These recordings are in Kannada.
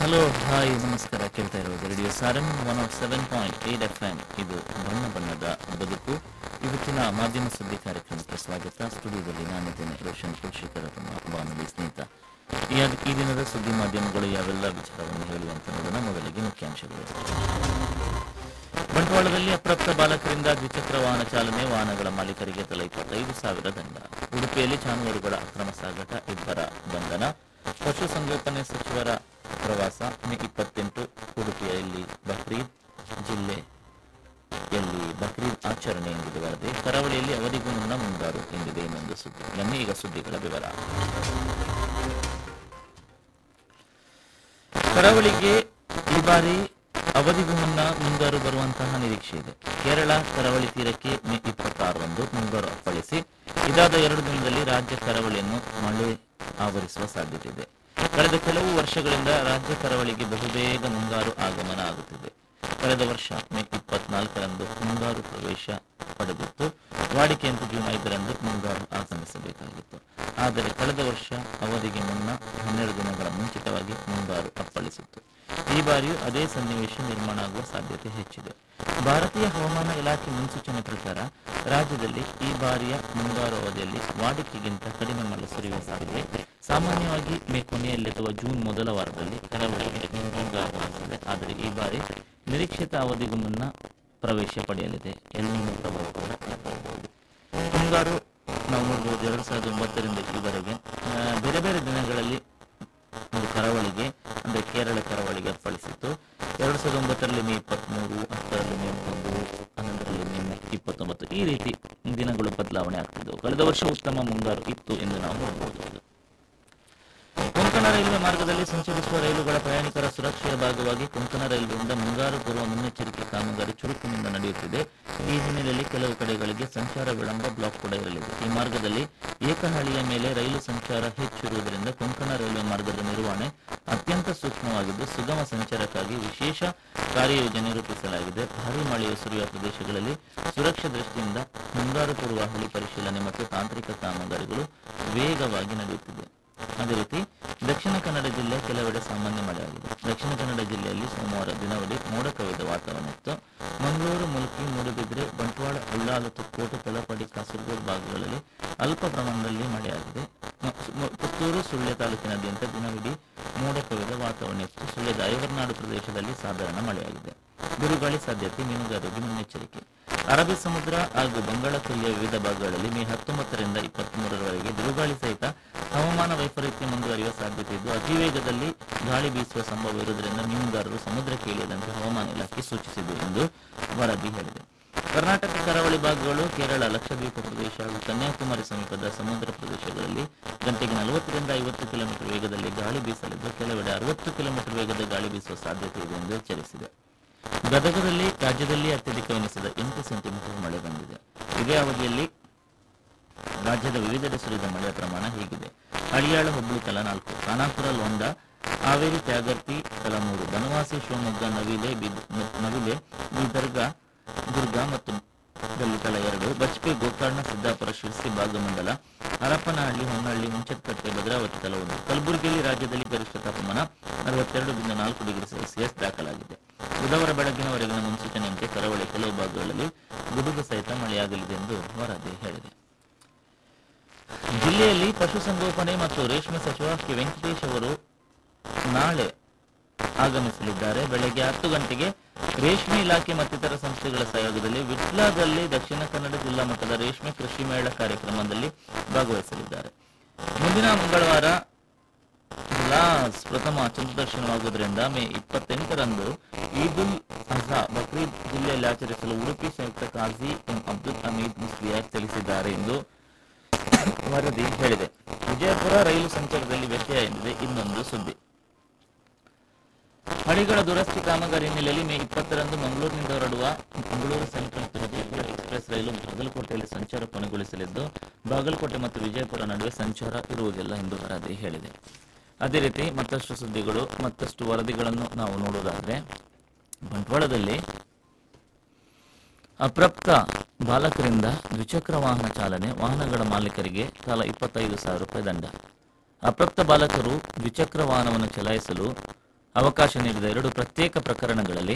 ಹಲೋ ಹಾಯ್ ನಮಸ್ಕಾರ ಕೇಳ್ತಾ ಇರೋದು radio Saaram one nought seven point eight F M ಇದು ಬಣ್ಣ ಬಣ್ಣದ ಬದುಕು ಇವತ್ತಿನ ಮಾಧ್ಯಮ ಸುದ್ದಿ ಕಾರ್ಯಕ್ರಮಕ್ಕೆ ಸ್ವಾಗತ ಸ್ಟುಡಿಯೋದಲ್ಲಿ ನಾನಿದ್ದೇನೆ ರೋಷನ್ ಕುಲ್ಶೇಖರ ತಮ್ಮ ಬಾನುಲಿ ಸ್ನೇಹಿತ ಈ ಈ ದಿನದ ಸುದ್ದಿ ಮಾಧ್ಯಮಗಳು ಯಾವೆಲ್ಲ ವಿಚಾರವನ್ನು ಹೇಳುವಂತ ನೋಡೋಣ ಮೊದಲಿಗೆ ಮುಖ್ಯಾಂಶಗಳು ಬಂಟ್ವಾಳದಲ್ಲಿ ಅಪ್ರಾಪ್ತ ಬಾಲಕರಿಂದ ದ್ವಿಚಕ್ರ ವಾಹನ ಚಾಲನೆ ವಾಹನಗಳ ಮಾಲೀಕರಿಗೆ ತಲಾ ಇಪ್ಪತ್ತೈದು ಸಾವಿರ ದಂಡ ಉಡುಪಿಯಲ್ಲಿ ಜಾನುವಾರುಗಳ ಅಕ್ರಮ ಸಾಗಾಟ ಇಬ್ಬರ ಬಂಧನ ಪಶುಸಂಗೋಪನೆ ಸಚಿವರ ಪ್ರವಾಸ ಮೇ ಇಪ್ಪತ್ತೆಂಟು ಉಡುಪಿಯಲ್ಲಿ ಬಕ್ರೀದ್ ಜಿಲ್ಲೆಯಲ್ಲಿ ಬಕ್ರೀದ್ ಆಚರಣೆ ಎಂದಿದೆ ವರದಿ ಕರಾವಳಿಯಲ್ಲಿ ಅವಧಿಗೂ ಮುನ್ನ ಮುಂಗಾರು ಎಂದಿದೆ ಇನ್ನೊಂದು ಸುದ್ದಿ ಬನ್ನಿ ಈಗ ಸುದ್ದಿಗಳ ವಿವರ ಕರಾವಳಿಗೆ ಈ ಬಾರಿ ಅವಧಿಗೂ ಮುನ್ನ ಮುಂಗಾರು ಬರುವಂತಹ ನಿರೀಕ್ಷೆ ಇದೆ ಕೇರಳ ಕರಾವಳಿ ತೀರಕ್ಕೆ ಮೇ ಇಪ್ಪತ್ತಾರರಂದು ಮುಂಗಾರು ಅಪ್ಪಳಿಸಿ ಇದಾದ ಎರಡು ದಿನದಲ್ಲಿ ರಾಜ್ಯ ಕರಾವಳಿಯನ್ನು ಮಳೆ ಆವರಿಸುವ ಸಾಧ್ಯತೆ ಇದೆ ಕಳೆದ ಕೆಲವು ವರ್ಷಗಳಿಂದ ರಾಜ್ಯ ಕರಾವಳಿಗೆ ಬಹುಬೇಗ ಮುಂಗಾರು ಆಗಮನ ಆಗುತ್ತಿದೆ ಕಳೆದ ವರ್ಷ ಮೇ ಇಪ್ಪತ್ನಾಲ್ಕರಂದು ಮುಂಗಾರು ಪ್ರವೇಶ ಪಡೆದಿತ್ತು ವಾಡಿಕೆಯಂತೆ ಜೂನ್ ಐದರಂದು ಮುಂಗಾರು ಆಗಮಿಸಬೇಕಾಗಿತ್ತು ಆದರೆ ಕಳೆದ ವರ್ಷ ಅವಧಿಗೆ ಮುನ್ನ ಹನ್ನೆರಡು ದಿನಗಳ ಮುಂಚಿತವಾಗಿ ಮುಂಗಾರು ಅಪ್ಪಳಿಸಿತ್ತು ಈ ಬಾರಿಯೂ ಅದೇ ಸನ್ನಿವೇಶ ನಿರ್ಮಾಣ ಆಗುವ ಸಾಧ್ಯತೆ ಹೆಚ್ಚಿದೆ ಭಾರತೀಯ ಹವಾಮಾನ ಇಲಾಖೆ ಮುನ್ಸೂಚನೆ ಪ್ರಕಾರ ರಾಜ್ಯದಲ್ಲಿ ಈ ಬಾರಿಯ ಮುಂಗಾರು ಅವಧಿಯಲ್ಲಿ ವಾಡಿಕೆಗಿಂತ ಕಡಿಮೆ ಮಳೆ ಸುರಿಯುವ ಸಾಧ್ಯತೆ ಸಾಮಾನ್ಯವಾಗಿ ಮೇ ಕೊನೆಯಲ್ಲಿ ಅಥವಾ ಜೂನ್ ಮೊದಲ ವಾರದಲ್ಲಿ ಕರಾವಳಿಗೆ ಮುಂಗಾರು ಆಗುತ್ತದೆ ಆದರೆ ಈ ಬಾರಿ ನಿರೀಕ್ಷಿತ ಅವಧಿಗೂ ಮುನ್ನ ಪ್ರವೇಶ ಪಡೆಯಲಿದೆ ಎಲ್ಲಿನ ಪ್ರಭಾವ ಕೂಡ ಇರಬಹುದು. ಮುಂಗಾರು ನಾವು ನೋಡಬಹುದು ಎರಡ್ ಸಾವಿರದ ಒಂಬತ್ತರಿಂದ ಈವರೆಗೆ ಆ, ಬೇರೆ ಬೇರೆ ದಿನಗಳಲ್ಲಿ ಒಂದು ಕರಾವಳಿಗೆ ಅಂದ್ರೆ ಕೇರಳ ಕರಾವಳಿಗೆ ಅಪ್ಪಳಿಸಿತ್ತು ಎರಡ್ ಸಾವಿರದ ಒಂಬತ್ತರಲ್ಲಿ ಮೇ ಇಪ್ಪತ್ಮೂರು ಹತ್ತರಲ್ಲಿ ಮೇ ಒಂದು ಹನ್ನೊಂದರಲ್ಲಿ ಮೇ ಇಪ್ಪತ್ತೊಂಬತ್ತು ಈ ರೀತಿ ದಿನಗಳು ಬದಲಾವಣೆ ಆಗ್ತಿದ್ದವು ಕಳೆದ ವರ್ಷ ಉತ್ತಮ ಮುಂಗಾರು ಇತ್ತು ಎಂದು ನಾವು ನೋಡಬಹುದು ಕೊಂಕಣ ರೈಲ್ವೆ ಮಾರ್ಗದಲ್ಲಿ ಸಂಚರಿಸುವ ರೈಲುಗಳ ಪ್ರಯಾಣಿಕರ ಸುರಕ್ಷೆಯ ಭಾಗವಾಗಿ ಕೊಂಕಣ ರೈಲ್ವೆಯಿಂದ ಮುಂಗಾರು ಪೂರ್ವ ಮುನ್ನೆಚ್ಚರಿಕೆ ಕಾಮಗಾರಿ ಚುರುಕಿನಿಂದ ನಡೆಯುತ್ತಿದೆ ಈ ಹಿನ್ನೆಲೆಯಲ್ಲಿ ಕೆಲವು ಕಡೆಗಳಿಗೆ ಸಂಚಾರ ವಿಳಂಬ ಬ್ಲಾಕ್ ಕೂಡ ಇರಲಿದೆ ಈ ಮಾರ್ಗದಲ್ಲಿ ಏಕಹಳ್ಳಿಯ ಮೇಲೆ ರೈಲು ಸಂಚಾರ ಹೆಚ್ಚಿರುವುದರಿಂದ ಕೊಂಕಣ ರೈಲ್ವೆ ಮಾರ್ಗದ ನಿರ್ವಹಣೆ ಅತ್ಯಂತ ಸೂಕ್ಷ್ಮವಾಗಿದ್ದು ಸುಗಮ ಸಂಚಾರಕ್ಕಾಗಿ ವಿಶೇಷ ಕಾರ್ಯಯೋಜನೆ ರೂಪಿಸಲಾಗಿದೆ ಭಾರೀ ಮಳೆಯು ಸುರಿಯುವ ಪ್ರದೇಶಗಳಲ್ಲಿ ಸುರಕ್ಷಾ ದೃಷ್ಟಿಯಿಂದ ಮುಂಗಾರು ಪೂರ್ವ ಹಳಿ ಪರಿಶೀಲನೆ ಮತ್ತು ತಾಂತ್ರಿಕ ಕಾಮಗಾರಿಗಳು ವೇಗವಾಗಿ ನಡೆಯುತ್ತಿದೆ ಅದೇ ರೀತಿ ದಕ್ಷಿಣ ಕನ್ನಡ ಜಿಲ್ಲೆ ಕೆಲವೆಡೆ ಸಾಮಾನ್ಯ ಮಳೆಯಾಗಿದೆ ದಕ್ಷಿಣ ಕನ್ನಡ ಜಿಲ್ಲೆಯಲ್ಲಿ ಸೋಮವಾರ ದಿನವಿಡೀ ಮೋಡ ಕವಿದ ವಾತಾವರಣ ಇತ್ತು ಮಂಗಳೂರು ಮುಲ್ಕಿ ಮೂಡುಬಿದ್ರೆ ಬಂಟ್ವಾಳ ಉಳ್ಳಾಲ ತುಕ್ಕೋಟು ತಲಪಾಡಿ ಕಾಸರಗೋಡು ಭಾಗಗಳಲ್ಲಿ ಅಲ್ಪ ಪ್ರಮಾಣದಲ್ಲಿ ಮಳೆಯಾಗಿದೆ ಮ- ಮ- ಪುತ್ತೂರು ಸುಳ್ಯ ತಾಲೂಕಿನಾದ್ಯಂತ ದಿನವಿಡೀ ಮೋಡ ಕವಿದ ವಾತಾವರಣ ಇತ್ತು ಸುಳ್ಯದ ಐವರ್ನಾಡು ಪ್ರದೇಶದಲ್ಲಿ ಸಾಧಾರಣ ಮಳೆಯಾಗಿದೆ ಬಿರುಗಾಳಿ ಸಾಧ್ಯತೆ ಮೀನುಗಾರರಿಗೆ ಮುನ್ನೆಚ್ಚರಿಕೆ ಅರಬ್ಬಿ ಸಮುದ್ರ ಹಾಗೂ ಬಂಗಾಳ ಕೊಲ್ಲಿಯ ವಿವಿಧ ಭಾಗಗಳಲ್ಲಿ ಮೇ ಹತ್ತೊಂಬತ್ತರಿಂದ ಇಪ್ಪತ್ಮೂರರವರೆಗೆ ಬಿರುಗಾಳಿ ಸಹಿತ ಹವಾಮಾನ ವೈಪರೀತ್ಯ ಮುಂದುವರಿಯುವ ಸಾಧ್ಯತೆ ಇದ್ದು ಅತಿ ವೇಗದಲ್ಲಿ ಗಾಳಿ ಬೀಸುವ ಸಂಭವ ಇರುವುದರಿಂದ ಮೀನುಗಾರರು ಸಮುದ್ರಕ್ಕೆ ಇಳಿಯದಂತೆ ಹವಾಮಾನ ಇಲಾಖೆ ಸೂಚಿಸಿದೆ ಎಂದು ವರದಿ ಹೇಳಿದೆ ಕರ್ನಾಟಕ ಕರಾವಳಿ ಭಾಗಗಳು ಕೇರಳ ಲಕ್ಷದ್ವೀಪ ಪ್ರದೇಶ ಹಾಗೂ ಕನ್ಯಾಕುಮಾರಿ ಸಮೀಪದ ಸಮುದ್ರ ಪ್ರದೇಶಗಳಲ್ಲಿ ಗಂಟೆಗೆ ನಲವತ್ತರಿಂದ ಐವತ್ತು ಕಿಲೋಮೀಟರ್ ವೇಗದಲ್ಲಿ ಗಾಳಿ ಬೀಸಲಿದ್ದು ಕೆಲವೆಡೆ ಅರವತ್ತು ಕಿಲೋಮೀಟರ್ ವೇಗದ ಗಾಳಿ ಬೀಸುವ ಸಾಧ್ಯತೆ ಇದೆ ಎಂದು ಎಚ್ಚರಿಸಿದೆ ಗದಗದಲ್ಲಿ ರಾಜ್ಯದಲ್ಲಿ ಅತ್ಯಧಿಕವೆನಿಸಿದ ಎಂಟು ಸೆಂಟಿಮೀಟರ್ ಮಳೆ ಬಂದಿದೆ ಇದೇ ಅವಧಿಯಲ್ಲಿ ರಾಜ್ಯದ ವಿವಿಧೆಡೆ ಸುರಿದ ಮಳೆಯ ಪ್ರಮಾಣ ಹೀಗಿದೆ ಹಳಿಯಾಳ ಹುಬ್ಬಳ್ಳಿ ತಲಾ ನಾಲ್ಕು ಖಾನಾಪುರ ಲೋಂಡ ಹಾವೇರಿ ತ್ಯಾಗರ್ತಿ ತಲಾ ಮೂರು ಬನವಾಸಿ ಶಿವಮೊಗ್ಗ ನವಿಲೆ ಬಿದ್- ನವಿಲೆ ಬೀದರ್ಗ ದುರ್ಗ ಮತ್ತು ದಲ್ಲಿ ತಲಾ ಎರಡು ಬಜ್ಪೆ ಗೋಕರ್ಣ ಸಿದ್ದಾಪುರ ಶಿರ್ಸಿ ಭಾಗಮಂಡಲ ಹರಪನಹಳ್ಳಿ ಹೊನ್ನಹಳ್ಳಿ ಮುಂಚತ್ಕಟ್ಟೆ ಭದ್ರಾವತಿ ತಲಾ ಒಂದು ಕಲಬುರಗಿಯಲ್ಲಿ ರಾಜ್ಯದಲ್ಲಿ ಗರಿಷ್ಠ ತಾಪಮಾನ ನಲವತ್ತೆರಡು ಬಿಂದು ನಾಲ್ಕು ಡಿಗ್ರಿ ಸೆಲ್ಸಿಯಸ್ ದಾಖಲಾಗಿದೆ ಬುಧವಾರ ಬೆಳಗಿನವರೆಗಿನ ಮುನ್ಸೂಚನೆಯಂತೆ ಕರಾವಳಿ ಕೆಲವು ಭಾಗಗಳಲ್ಲಿ ಗುಡುಗು ಸಹಿತ ಮಳೆಯಾಗಲಿದೆ ಎಂದು ವರದಿ ಹೇಳಿದೆ ಜಿಲ್ಲೆಯಲ್ಲಿ ಪಶುಸಂಗೋಪನೆ ಮತ್ತು ರೇಷ್ಮೆ ಸಚಿವ ಕೆ ವೆಂಕಟೇಶ್ ಅವರು ನಾಳೆ ಆಗಮಿಸಲಿದ್ದಾರೆ ಬೆಳಗ್ಗೆ ಹತ್ತು ಗಂಟೆಗೆ ರೇಷ್ಮೆ ಇಲಾಖೆ ಮತ್ತಿತರ ಸಂಸ್ಥೆಗಳ ಸಹಯೋಗದಲ್ಲಿ ವಿಟ್ಲಾದಲ್ಲಿ ದಕ್ಷಿಣ ಕನ್ನಡ ಜಿಲ್ಲಾ ಮಟ್ಟದ ರೇಷ್ಮೆ ಕೃಷಿ ಮೇಳ ಕಾರ್ಯಕ್ರಮದಲ್ಲಿ ಭಾಗವಹಿಸಲಿದ್ದಾರೆ ಮುಂದಿನ ಮಂಗಳವಾರ ಲಾಸ್ ಪ್ರಥಮ ಚಂದ್ರದರ್ಶನವಾಗುವುದರಿಂದ ಮೇ ಇಪ್ಪತ್ತೆಂಟರಂದು ಈದ್ ಉಲ್ ಅಜಾ ಬಕ್ರೀದ್ ಜಿಲ್ಲೆಯಲ್ಲಿ ಆಚರಿಸಲು ಉಡುಪಿ ಸಂಯುಕ್ತ ಕಾಜಿ ಎಂ ಅಬ್ದುಲ್ ಹಮೀದ್ ಮುಸ್ಲಿಯಾರ್ ತಿಳಿಸಿದ್ದಾರೆ ಎಂದು ವರದಿ ಹೇಳಿದೆ ವಿಜಯಪುರ ರೈಲು ಸಂಚಾರದಲ್ಲಿ ವ್ಯತ್ಯಯ ಎಂದಿದೆ ಇನ್ನೊಂದು ಸುದ್ದಿ ಹಳಿಗಳ ದುರಸ್ತಿ ಕಾಮಗಾರಿ ಹಿನ್ನೆಲೆಯಲ್ಲಿ ಮೇ ಇಪ್ಪತ್ತರಂದು ಮಂಗಳೂರಿನಿಂದ ಹೊರಡುವ ಮಂಗಳೂರು ಸೆಂಟ್ರಲ್ ಮತ್ತು ವಿಜಯಪುರ ಎಕ್ಸ್ಪ್ರೆಸ್ ರೈಲು ಬಾಗಲಕೋಟೆಯಲ್ಲಿ ಸಂಚಾರ ಕೊನೆಗೊಳಿಸಲಿದ್ದು ಬಾಗಲಕೋಟೆ ಮತ್ತು ವಿಜಯಪುರ ನಡುವೆ ಸಂಚಾರ ಇರುವುದಿಲ್ಲ ಎಂದು ವರದಿ ಹೇಳಿದೆ ಅದೇ ರೀತಿ ಮತ್ತಷ್ಟು ಸುದ್ದಿಗಳು ಮತ್ತಷ್ಟು ವರದಿಗಳನ್ನು ನಾವು ನೋಡುವುದಾದ್ರೆ ಬಂಟ್ವಾಳದಲ್ಲಿ ಅಪ್ರಾಪ್ತ ಬಾಲಕರಿಂದ ದ್ವಿಚಕ್ರ ವಾಹನ ಚಾಲನೆ ವಾಹನಗಳ ಮಾಲೀಕರಿಗೆ ತಲಾ ಇಪ್ಪತ್ತೈದು ಸಾವಿರ ರೂಪಾಯಿ ದಂಡ ಅಪ್ರಾಪ್ತ ಬಾಲಕರು ದ್ವಿಚಕ್ರ ವಾಹನವನ್ನು ಚಲಾಯಿಸಲು ಅವಕಾಶ ನೀಡಿದ ಎರಡು ಪ್ರತ್ಯೇಕ ಪ್ರಕರಣಗಳಲ್ಲಿ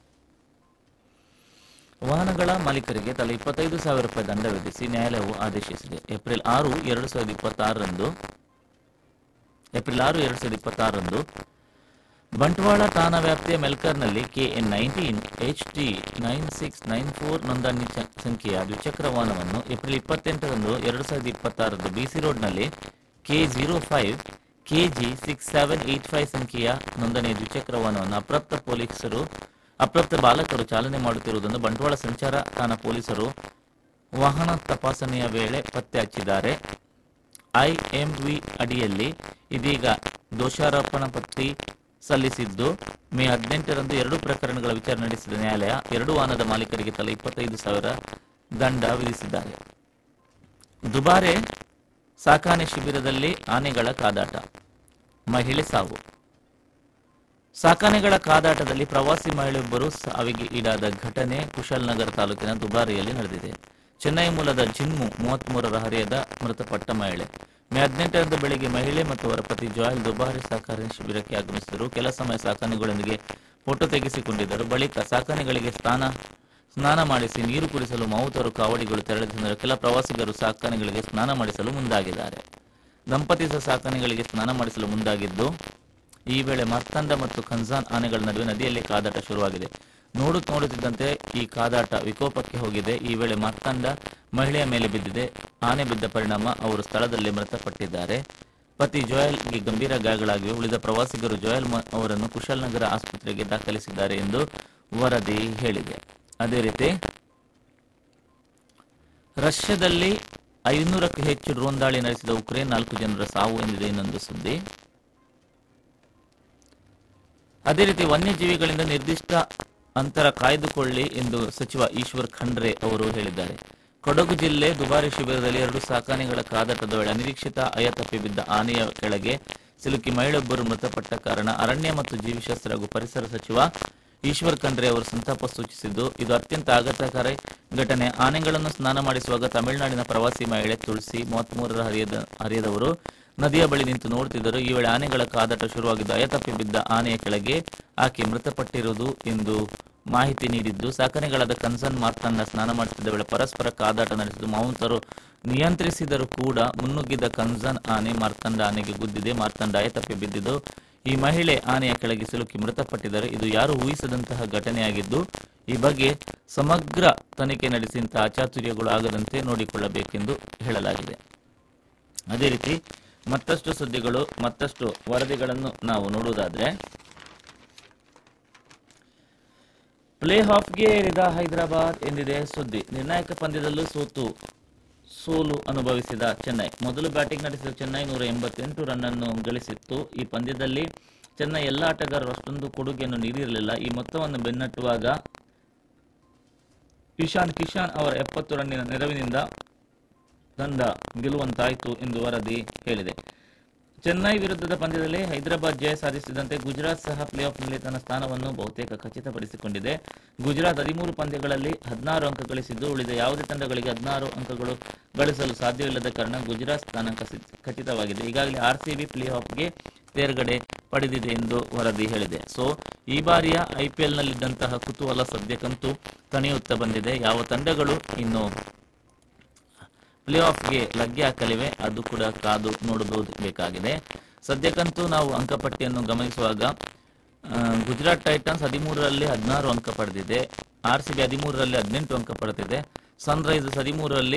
ವಾಹನಗಳ ಮಾಲೀಕರಿಗೆ ತಲಾ ಇಪ್ಪತ್ತೈದು ಸಾವಿರ ರೂಪಾಯಿ ದಂಡ ವಿಧಿಸಿ ನ್ಯಾಯಾಲಯವು ಆದೇಶಿಸಿದೆ ಏಪ್ರಿಲ್ ಆರು ಎರಡು ಸಾವಿರದ ಇಪ್ಪತ್ತಾರರಂದು ಏಪ್ರಿಲ್ ಆರು ಎರಡು ಸಾವಿರದ ಇಪ್ಪತ್ತಾರರಂದು ಬಂಟ್ವಾಳ ಠಾಣಾ ವ್ಯಾಪ್ತಿಯ ಮೆಲ್ಕರ್ನಲ್ಲಿ KN nineteen H T nine six nine four ನೋಂದಣಿ ಚ- ಸಂಖ್ಯೆಯ ದ್ವಿಚಕ್ರ ವಾಹನವನ್ನು ಏಪ್ರಿಲ್ ಇಪ್ಪತ್ತೆಂಟರಂದು ಎರಡು ಸಾವಿರದ ಇಪ್ಪತ್ತಾರರಂದು ಬಿಸಿ ರೋಡ್ನಲ್ಲಿ K zero five K G six seven eight five ಸಂಖ್ಯೆಯ ನೋಂದಣಿಯ ದ್ವಿಚಕ್ರ ವಾಹನವನ್ನು ಅಪ್ರಾಪ್ತ ಪೊಲೀಸರು ಅಪ್ರಾಪ್ತ ಬಾಲಕರು ಚಾಲನೆ ಮಾಡುತ್ತಿರುವುದನ್ನು ಬಂಟ್ವಾಳ ಸಂಚಾರ ಠಾಣಾ ಪೊಲೀಸರು ವಾಹನ ತಪಾಸಣೆಯ ವೇಳೆ ಪತ್ತೆ ಹಚ್ಚಿದ್ದಾರೆ ಐಎಂವಿ ಅಡಿಯಲ್ಲಿ ಇದೀಗ ದೋಷಾರೋಪಣಾ ಪಟ್ಟಿ ಸಲ್ಲಿಸಿದ್ದು ಮೇ ಹದಿನೆಂಟರಂದು ಎರಡು ಪ್ರಕರಣಗಳ ವಿಚಾರಣೆ ನಡೆಸಿದ ನ್ಯಾಯಾಲಯ ಎರಡು ವಾಹನದ ಮಾಲೀಕರಿಗೆ ತಲಾ ಇಪ್ಪತ್ತೈದು ಸಾವಿರ ದಂಡ ವಿಧಿಸಿದ್ದಾರೆ ದುಬಾರೆ ಸಾಕಾಣೆ ಶಿಬಿರದಲ್ಲಿ ಆನೆಗಳ ಕಾದಾಟ ಮಹಿಳೆ ಸಾವು ಸಾಕಾನೆಗಳ ಕಾದಾಟದಲ್ಲಿ ಪ್ರವಾಸಿ ಮಹಿಳೆಯೊಬ್ಬರು ಸಾವಿಗೆ ಈಡಾದ ಘಟನೆ ಕುಶಾಲನಗರ ತಾಲೂಕಿನ ದುಬಾರಿಯಲ್ಲಿ ನಡೆದಿದೆ ಚೆನ್ನೈ ಮೂಲದ ಜಿನ್ಮು ಮೂವತ್ಮೂರರ ಹರಿಯದ ಮೃತಪಟ್ಟ ಮಹಿಳೆ ಮೇ ಹದಿನೆಂಟರಂದು ಬೆಳಿಗ್ಗೆ ಮಹಿಳೆ ಮತ್ತು ಅವರ ಪತಿ ಜಾಯಲ್ ದುಬಾರಿ ಸಾಕಾಣೆ ಶಿಬಿರಕ್ಕೆ ಆಗಮಿಸಿದರು ಕೆಲ ಸಮಯ ಸಾಕಾನೆಗಳೊಂದಿಗೆ ಫೋಟೋ ತೆಗೆಸಿಕೊಂಡಿದ್ದರು ಬಳಿಕ ಸಾಕಾನೆಗಳಿಗೆ ಸ್ನಾನ ಸ್ನಾನ ಮಾಡಿಸಿ ನೀರು ಕುಡಿಸಲು ಮಾವುತರು ಕಾವಡಿಗಳು ತೆರಳಿದ ಸಂದರ್ಭ ಕೆಲ ಪ್ರವಾಸಿಗರು ಸಾಕಾನೆಗಳಿಗೆ ಸ್ನಾನ ಮಾಡಿಸಲು ಮುಂದಾಗಿದ್ದಾರೆ ದಂಪತಿ ಸಹ ಸಾಕಾನೆಗಳಿಗೆ ಸ್ನಾನ ಮಾಡಿಸಲು ಮುಂದಾಗಿದ್ದು ಈ ವೇಳೆ ಮಾರ್ತಾಂಡ ಮತ್ತು ಖನ್ಸಾನ್ ಆನೆಗಳ ನಡುವೆ ನದಿಯಲ್ಲಿ ಕಾದಾಟ ಶುರುವಾಗಿದೆ ನೋಡುತ್ತ ನೋಡುತ್ತಿದ್ದಂತೆ ಈ ಕಾದಾಟ ವಿಕೋಪಕ್ಕೆ ಹೋಗಿದೆ ಈ ವೇಳೆ ಮಾರ್ತಾಂಡ ಮಹಿಳೆಯ ಮೇಲೆ ಬಿದ್ದಿದೆ ಆನೆ ಬಿದ್ದ ಪರಿಣಾಮ ಅವರು ಸ್ಥಳದಲ್ಲೇ ಮೃತಪಟ್ಟಿದ್ದಾರೆ ಪತಿ ಜೋಯಲ್ಗೆ ಗಂಭೀರ ಗಾಯಗಳಾಗಿವೆ ಉಳಿದ ಪ್ರವಾಸಿಗರು ಜೋಯಲ್ ಮ- ಅವರನ್ನು ಕುಶಾಲನಗರ ಆಸ್ಪತ್ರೆಗೆ ದಾಖಲಿಸಿದ್ದಾರೆ ಎಂದು ವರದಿ ಹೇಳಿದೆ ಅದೇ ರೀತಿ ರಷ್ಯಾದಲ್ಲಿ ಐನೂರಕ್ಕೂ ಹೆಚ್ಚು ಡ್ರೋನ್ ದಾಳಿ ನಡೆಸಿದ ಉಕ್ರೇನ್ ನಾಲ್ಕು ಜನರ ಸಾವು ಎಂದಿದೆ ಇನ್ನೊಂದು ಸುದ್ದಿ ಅದೇ ರೀತಿ ವನ್ಯಜೀವಿಗಳಿಂದ ನಿರ್ದಿಷ್ಟ ಅಂತರ ಕಾಯ್ದುಕೊಳ್ಳಿ ಎಂದು ಸಚಿವ ಈಶ್ವರ್ ಖಂಡ್ರೆ ಅವರು ಹೇಳಿದ್ದಾರೆ ಕೊಡಗು ಜಿಲ್ಲೆ ದುಬಾರಿ ಶಿಬಿರದಲ್ಲಿ ಎರಡು ಸಾಕಾನೆಗಳ ಕಾದಾಟದ ವೇಳೆ ಅನಿರೀಕ್ಷಿತ ಅಯತಪ್ಪಿ ಬಿದ್ದ ಆನೆಯ ಕೆಳಗೆ ಸಿಲುಕಿ ಮಹಿಳೆಯೊಬ್ಬರು ಮೃತಪಟ್ಟ ಕಾರಣ ಅರಣ್ಯ ಮತ್ತು ಜೀವಿಶಾಸ್ತ್ರ ಹಾಗೂ ಪರಿಸರ ಸಚಿವ ಈಶ್ವರ್ ಖಂಡ್ರೆ ಅವರು ಸಂತಾಪ ಸೂಚಿಸಿದ್ದು ಇದು ಅತ್ಯಂತ ಆಘಾತಕಾರಿ ಘಟನೆ ಆನೆಗಳನ್ನು ಸ್ನಾನ ಮಾಡಿಸುವಾಗ ತಮಿಳುನಾಡಿನ ಪ್ರವಾಸಿ ಮಹಿಳೆ ತುಳಸಿ ಮೂವತ್ಮೂರರ ಹರಿಯದ ಹರಿಯದವರು ನದಿಯ ಬಳಿ ನಿಂತು ನೋಡುತ್ತಿದ್ದರು ಈ ವೇಳೆ ಆನೆಗಳ ಕಾದಾಟ ಶುರುವಾಗಿದ್ದು ಅಯತಪ್ಪಿ ಬಿದ್ದ ಆನೆಯ ಕೆಳಗೆ ಆಕೆ ಮೃತಪಟ್ಟಿರುವುದು ಎಂದು ಮಾಹಿತಿ ನೀಡಿದ್ದು ಸಾಕಣೆಗಳಾದ ಕನ್ಸನ್ ಮಾರ್ತಾಂಡ ಸ್ನಾನ ಮಾಡುತ್ತಿದ್ದ ವೇಳೆ ಪರಸ್ಪರ ಕಾದಾಟ ನಡೆಸಿದ್ದು ಮಾವುಂತರು ನಿಯಂತ್ರಿಸಿದರೂ ಕೂಡ ಮುನ್ನುಗ್ಗಿದ್ದ ಕನ್ಸನ್ ಆನೆ ಮಾರ್ತಾಂಡ ಆನೆಗೆ ಗುದ್ದಿದೆ ಮಾರ್ತಾಂಡ ಅಯತಪ್ಪಿ ಬಿದ್ದಿದ್ದು ಈ ಮಹಿಳೆ ಆನೆಯ ಕೆಳಗೆ ಸಿಲುಕಿ ಮೃತಪಟ್ಟಿದ್ದಾರೆ ಇದು ಯಾರು ಊಹಿಸದಂತಹ ಘಟನೆಯಾಗಿದ್ದು ಈ ಬಗ್ಗೆ ಸಮಗ್ರ ತನಿಖೆ ನಡೆಸಿ ಇಂತಹ ಅಚಾತುರ್ಯಗಳು ಆಗದಂತೆ ನೋಡಿಕೊಳ್ಳಬೇಕೆಂದು ಹೇಳಲಾಗಿದೆ ಅದೇ ರೀತಿ ಮತ್ತಷ್ಟು ಸುದ್ದಿಗಳು ಮತ್ತಷ್ಟು ವರದಿಗಳನ್ನು ನಾವು ನೋಡುವುದಾದ್ರೆ ಪ್ಲೇ ಆಫ್ಗೆ ಏರಿದ ಹೈದರಾಬಾದ್ ಎಂದಿದೆ ಸುದ್ದಿ ನಿರ್ಣಾಯಕ ಪಂದ್ಯದಲ್ಲೂ ಸೋತು ಸೋಲು ಅನುಭವಿಸಿದ ಚೆನ್ನೈ ಮೊದಲು ಬ್ಯಾಟಿಂಗ್ ನಡೆಸಿದ ಚೆನ್ನೈ ನೂರ ಎಂಬತ್ತೆಂಟು ರನ್ ಅನ್ನು ಗಳಿಸಿತ್ತು ಈ ಪಂದ್ಯದಲ್ಲಿ ಚೆನ್ನೈ ಎಲ್ಲ ಆಟಗಾರರು ಅಷ್ಟೊಂದು ಕೊಡುಗೆಯನ್ನು ನೀಡಿರಲಿಲ್ಲ ಈ ಮೊತ್ತವನ್ನು ಬೆನ್ನಟ್ಟುವಾಗ ಇಶಾನ್ ಕಿಶಾನ್ ಅವರ ಎಪ್ಪತ್ತು ರನ್ನಿನ ನೆರವಿನಿಂದ ತಂಡ ಗೆಲ್ಲುವಂತಾಯಿತು ಎಂದು ವರದಿ ಹೇಳಿದೆ ಚೆನ್ನೈ ವಿರುದ್ಧದ ಪಂದ್ಯದಲ್ಲಿ ಹೈದರಾಬಾದ್ ಜಯ ಸಾಧಿಸಿದಂತೆ ಗುಜರಾತ್ ಸಹ ಪ್ಲೇ ಆಫ್ನಲ್ಲಿ ತನ್ನ ಸ್ಥಾನವನ್ನು ಬಹುತೇಕ ಖಚಿತಪಡಿಸಿಕೊಂಡಿದೆ ಗುಜರಾತ್ ಹದಿಮೂರು ಪಂದ್ಯಗಳಲ್ಲಿ ಹದಿನಾರು ಅಂಕ ಗಳಿಸಿದ್ದು ಉಳಿದ ಯಾವುದೇ ತಂಡಗಳಿಗೆ ಹದಿನಾರು ಅಂಕಗಳು ಗಳಿಸಲು ಸಾಧ್ಯವಿಲ್ಲದ ಕಾರಣ ಗುಜರಾತ್ ಸ್ಥಾನ ಕಸಿ- ಖಚಿತವಾಗಿದೆ ಈಗಾಗಲೇ ಆರ್ಸಿಬಿ ಪ್ಲೇ ಆಫ್ಗೆ ತೇರ್ಗಡೆ ಪಡೆದಿದೆ ಎಂದು ವರದಿ ಹೇಳಿದೆ ಸೊ ಈ ಬಾರಿಯ ಐಪಿಎಲ್ನಲ್ಲಿದ್ದಂತಹ ಕುತೂಹಲ ಸದ್ಯಕ್ಕಂತೂ ತಣಿಯುತ್ತಾ ಬಂದಿದೆ ಯಾವ ತಂಡಗಳು ಇನ್ನು ಪ್ಲೇ ಆಫ್ಗೆ ಲಗ್ಗೆ ಹಾಕಲಿವೆ ಅದು ಕೂಡ ಕಾದು ನೋಡಬಹುದು ಬೇಕಾಗಿದೆ ಸದ್ಯಕ್ಕಂತೂ ನಾವು ಅಂಕಪಟ್ಟಿಯನ್ನು ಗಮನಿಸುವಾಗ ಆ, ಗುಜರಾತ್ ಟೈಟನ್ಸ್ ಹದಿಮೂರರಲ್ಲಿ ಹದಿನಾರು ಅಂಕ ಪಡೆದಿದೆ ಆರ್ ಸಿ ಬಿ ಹದಿಮೂರರಲ್ಲಿ ಹದಿನೆಂಟು ಅಂಕ ಪಡೆದಿದೆ ಸನ್ರೈಸರ್ಸ್ ಹದಿಮೂರರಲ್ಲಿ